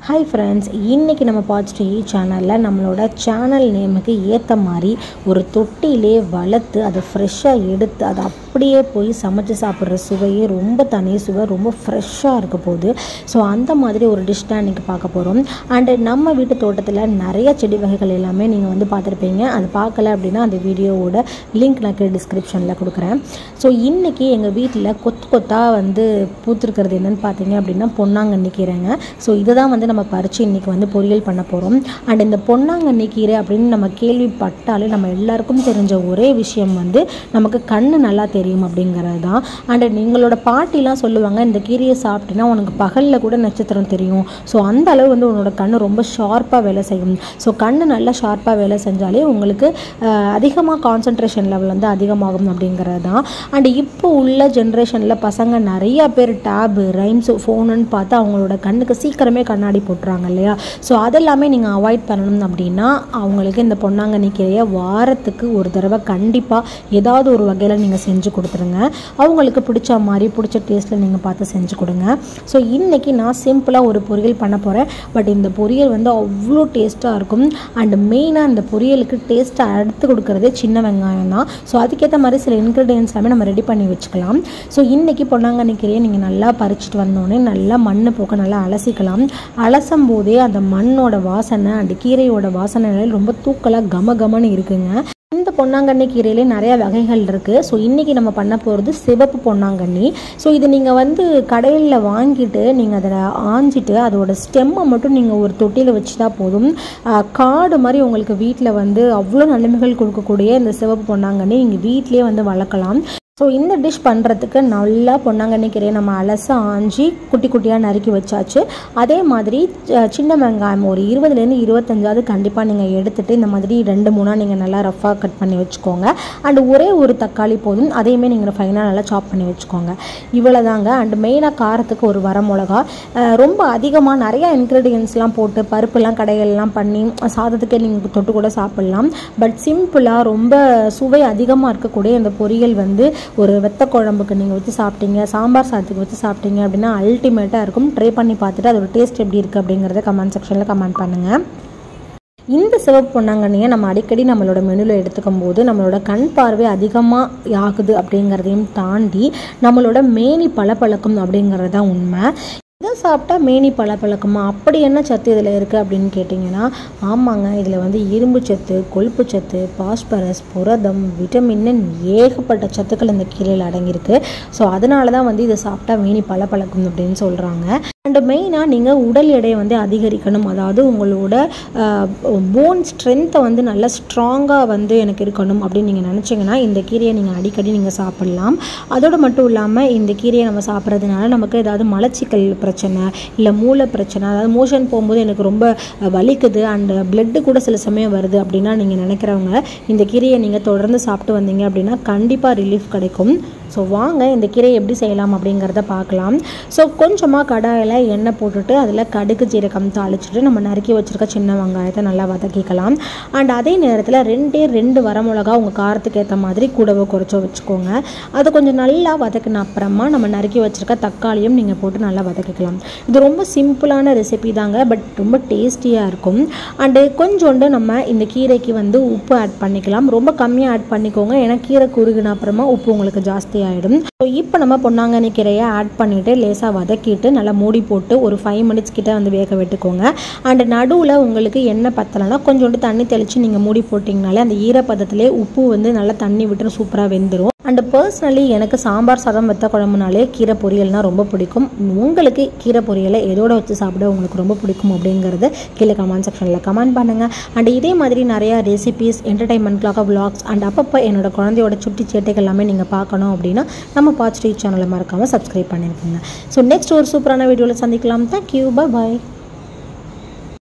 hi friends இன்றைக்கி நம்ம positive சேனலில் நம்மளோட சேனல் நேமுக்கு ஏற்ற மாதிரி ஒரு தொட்டிலே வளர்த்து அதை ஃப்ரெஷ்ஷாக எடுத்து அதை அப்படியே போய் சமைச்சு சாப்பிட்ற சுவையே ரொம்ப தனி சுவை ரொம்ப ஃப்ரெஷ்ஷாக இருக்க போகுது ஸோ அந்த மாதிரி ஒரு டிஷ் தான் இன்றைக்கி பார்க்க போகிறோம் அண்டு நம்ம வீட்டு தோட்டத்தில் நிறைய செடி வகைகள் எல்லாமே நீங்கள் வந்து பார்த்துருப்பீங்க அது பார்க்கல அப்படின்னா அந்த வீடியோவோட லிங்க் நான் கீழே டிஸ்கிரிப்ஷனில் கொடுக்குறேன் ஸோ இன்றைக்கி எங்கள் வீட்டில் கொத்து கொத்தாக வந்து பூத்துருக்கிறது என்னென்னு பார்த்தீங்க அப்படின்னா பொன்னாங்கண்ணி கீரைங்க ஸோ இதை தான் வந்து நம்ம பறித்து இன்றைக்கி வந்து பொரியல் பண்ண போகிறோம் அண்ட் இந்த பொன்னாங்கண்ணி கீரை அப்படின்னு நம்ம கேள்விப்பட்டாலே நம்ம எல்லாருக்கும் தெரிஞ்ச ஒரே விஷயம் வந்து நமக்கு கண்ணு நல்லா தெரியும் அப்படிங்கிறது தான் அண்ட் நீங்களோட பாட்டிலாம் சொல்லுவாங்க இந்த கீரையை சாப்பிட்டீங்கன்னா உனக்கு பகலில் கூட நட்சத்திரம் தெரியும் ஸோ அந்த அளவு வந்து உன்னோட கண்ணு ரொம்ப ஷார்ப்பாக வேலை செய்யும் ஸோ கண்ணு நல்லா ஷார்ப்பாக வேலை செஞ்சாலே உங்களுக்கு அஹ், அதிகமாக கான்சன்ட்ரேஷன் லெவல் வந்து அதிகமாகும் அப்படிங்கிறது தான் அண்ட் இப்போ உள்ள ஜென்ரேஷனில் பசங்க நிறைய பேர் டேபு ரைம்ஸ் ஃபோனுன்னு பார்த்து அவங்களோட கண்ணுக்கு சீக்கிரமே கண்ணாடி போட்டுறாங்க இல்லையா ஸோ அதெல்லாமே நீங்கள் அவாய்ட் பண்ணணும் அப்படின்னா அவங்களுக்கு இந்த பொன்னாங்கண்ணி கீரையை வாரத்துக்கு ஒரு தடவை கண்டிப்பாக ஏதாவது ஒரு வகையில் நீங்கள் செஞ்சு கொடுத்துருங்க அவங்களுக்கு பிடிச்ச மாதிரி பிடிச்ச டேஸ்ட்டில் நீங்கள் பார்த்து செஞ்சு கொடுங்க ஸோ இன்றைக்கி நான் சிம்பிளாக ஒரு பொரியல் பண்ண போகிறேன் பட் இந்த பொரியல் வந்து அவ்வளோ டேஸ்ட்டாக இருக்கும் அண்ட் மெயினாக இந்த பொரியலுக்கு டேஸ்ட்டை அடுத்து கொடுக்கறதே சின்ன வெங்காயம் தான் ஸோ அதுக்கேற்ற மாதிரி சில இன்க்ரீடியன்ஸ் எல்லாமே நம்ம ரெடி பண்ணி வச்சுக்கலாம் ஸோ இன்றைக்கி பொன்னாங்கண்ணி கீரையை நீங்கள் நல்லா பறிச்சுட்டு வந்தோடனே நல்லா மண் போக்க நல்லா அலசிக்கலாம் அலசும் போதே அந்த மண்ணோட வாசனை அந்த கீரையோட வாசனை ரொம்ப தூக்கலாக கம கமன்னு இருக்குங்க இந்த பொன்னாங்கண்ணி கீரையிலே நிறைய வகைகள் இருக்குது ஸோ இன்றைக்கி நம்ம பண்ண போகிறது சிவப்பு பொன்னாங்கண்ணி ஸோ இது நீங்கள் வந்து கடையில் வாங்கிட்டு நீங்கள் அதை ஆஞ்சிட்டு அதோட ஸ்டெம்மை மட்டும் நீங்கள் ஒரு தொட்டியில் வச்சுட்டா போதும் ஆஹ், காடு மாதிரி உங்களுக்கு வீட்டில் வந்து அவ்வளோ நன்மைகள் கொடுக்கக்கூடிய இந்த சிவப்பு பொன்னாங்கண்ணி நீங்கள் வீட்டிலேயே வந்து வளர்க்கலாம் ஸோ இந்த டிஷ் பண்ணுறதுக்கு நல்லா பொன்னாங்கண்ணி கீரையை நம்ம அலச ஆஞ்சி குட்டி குட்டியாக நறுக்கி வச்சாச்சு அதே மாதிரி அஹ், சின்ன வெங்காயம் ஒரு இருபதுலேருந்து இருபத்தஞ்சாவது கண்டிப்பாக நீங்கள் எடுத்துகிட்டு இந்த மாதிரி ரெண்டு மூணாக நீங்கள் நல்லா ரஃப்பாக கட் பண்ணி வச்சுக்கோங்க அண்ட் ஒரே ஒரு தக்காளி போதும் அதையுமே நீங்கள் ஃபைனாக நல்லா சாப் பண்ணி வச்சுக்கோங்க இவ்வளோ தாங்க அண்ட் மெயினாக காரத்துக்கு ஒரு வரமிளகா அஹ், ரொம்ப அதிகமாக நிறையா இன்க்ரீடியன்ஸ்லாம் போட்டு பருப்புலாம் கடைகள்லாம் பண்ணி சாதத்துக்கே நீங்கள் தொட்டு கூட சாப்பிட்லாம் பட் சிம்பிளாக ரொம்ப சுவை அதிகமாக இருக்கக்கூடிய இந்த பொரியல் வந்து ஒரு வெத்த குழம்புக்கு நீங்கள் வச்சு சாப்பிட்டீங்க சாம்பார் சாதத்துக்கு வச்சு சாப்பிட்டீங்க அப்படின்னா அல்டிமேட்டாக இருக்கும் ட்ரை பண்ணி பார்த்துட்டு அதோட டேஸ்ட் எப்படி இருக்குது அப்படிங்கிறத கமெண்ட் செக்ஷனில் கமெண்ட் பண்ணுங்கள் இந்த சிவப்பு பொன்னாங்கண்ணியை நம்ம அடிக்கடி நம்மளோட மெனுவில் எடுத்துக்கும் போது நம்மளோட கண் பார்வை அதிகமாக ஆகுது அப்படிங்கிறதையும் தாண்டி நம்மளோட மேனி பளபளக்கும் அப்படிங்கிறது தான் உண்மை இதை சாப்பிட்டா மேனி பளபளக்குமா அப்படி என்ன சத்து இதில் இருக்குது அப்படின்னு கேட்டிங்கன்னா ஆமாங்க இதில் வந்து இரும்பு சத்து கொழுப்பு சத்து பாஸ்பரஸ் புரதம் விட்டமின்னு ஏகப்பட்ட சத்துக்கள் இந்த கீரையில் அடங்கியிருக்கு ஸோ அதனால தான் வந்து இதை சாப்பிட்டா மேனி பளபளக்கும் அப்படின்னு சொல்கிறாங்க அண்ட் மெயினாக நீங்கள் உடல் எடையை வந்து அதிகரிக்கணும் அதாவது உங்களோட போன் ஸ்ட்ரென்த்தை வந்து நல்லா ஸ்ட்ராங்காக வந்து எனக்கு இருக்கணும் அப்படின்னு நீங்கள் நினச்சிங்கன்னா இந்த கீரையை நீங்கள் அடிக்கடி நீங்கள் சாப்பிட்லாம் அதோடு மட்டும் இல்லாமல் இந்த கீரையை நம்ம சாப்பிட்றதுனால நமக்கு ஏதாவது மலச்சிக்கல் பிரச்சனை இல்லை மூளை பிரச்சனை அதாவது மோஷன் போகும்போது எனக்கு ரொம்ப அஹ், வலிக்குது அண்ட் பிளட்டு கூட சில சமயம் வருது அப்படின்னா நீங்கள் நினைக்கிறவங்க இந்த கீரையை நீங்கள் தொடர்ந்து சாப்பிட்டு வந்தீங்க அப்படின்னா கண்டிப்பாக ரிலீஃப் கிடைக்கும் ஸோ வாங்க இந்த கீரையை எப்படி செய்யலாம் அப்படிங்கிறத பார்க்கலாம் ஸோ கொஞ்சமாக கடாயில் எண்ணெய் போட்டுட்டு அதில் கடுகு ஜீரகம் தாளிச்சிட்டு நம்ம நறுக்கி வச்சுருக்க சின்ன வெங்காயத்தை நல்லா வதக்கிக்கலாம் அண்ட் அதே நேரத்தில் ரெண்டே ரெண்டு வரமிளகா உங்கள் காரத்துக்கு ஏற்ற மாதிரி கூடவோ குறைச்சோ வச்சுக்கோங்க அதை கொஞ்சம் நல்லா வதக்கின அப்புறமா நம்ம நறுக்கி வச்சுருக்க தக்காளியும் நீங்கள் போட்டு நல்லா வதக்கிக்கலாம் இது ரொம்ப சிம்பிளான ரெசிபி தாங்க பட் ரொம்ப டேஸ்டியாக இருக்கும் அண்டு கொஞ்சோண்டு நம்ம இந்த கீரைக்கு வந்து உப்பு ஆட் பண்ணிக்கலாம் ரொம்ப கம்மியாக ஆட் பண்ணிக்கோங்க ஏன்னா கீரை குறுகின அப்புறமா உப்பு உங்களுக்கு ஜாஸ்தி ஆகிடும் ஸோ இப்போ நம்ம பொன்னாங்கண்ணி கீரையை ஆட் பண்ணிவிட்டு லேசாக வதக்கிட்டு நல்லா மூடி போட்டு ஒரு ஃபைவ் மினிட்ஸ் கிட்ட வந்து வேக விட்டுக்கோங்க அண்ட் நடுவில் உங்களுக்கு எண்ணெய் பத்தலைன்னா கொஞ்சோண்டு தண்ணி தெளித்து நீங்கள் மூடி போட்டிங்கனாலே அந்த ஈரப்பதத்திலே உப்பு வந்து நல்லா தண்ணி விட்டு சூப்பராக வெந்துடும் அண்ட் பர்சனலி எனக்கு சாம்பார் சாதம் வெத்த குழம்புனாலே கீரை பொரியல்னால் ரொம்ப பிடிக்கும் உங்களுக்கு கீரை பொரியலை எதோட வச்சு சாப்பிட உங்களுக்கு ரொம்ப பிடிக்கும் அப்படிங்கிறது கீழே கமெண்ட் செக்ஷனில் கமெண்ட் பண்ணுங்கள் அண்ட் இதே மாதிரி நிறையா ரெசிபீஸ் என்டர்டைன்மெண்ட்காக vlogs அண்ட் அப்பப்போ என்னோட குழந்தையோட சுட்டி சேட்டைகள் எல்லாமே நீங்கள் பார்க்கணும் அப்படின்னா நம்ம பாசிட்டிவ் சேனலை மறக்காமல் சப்ஸ்கிரைப் பண்ணியிருக்கோங்க ஸோ நெக்ஸ்ட் ஒரு சூப்பரான வீடியோவில் சந்திக்கலாம் தேங்க்யூ பை பாய்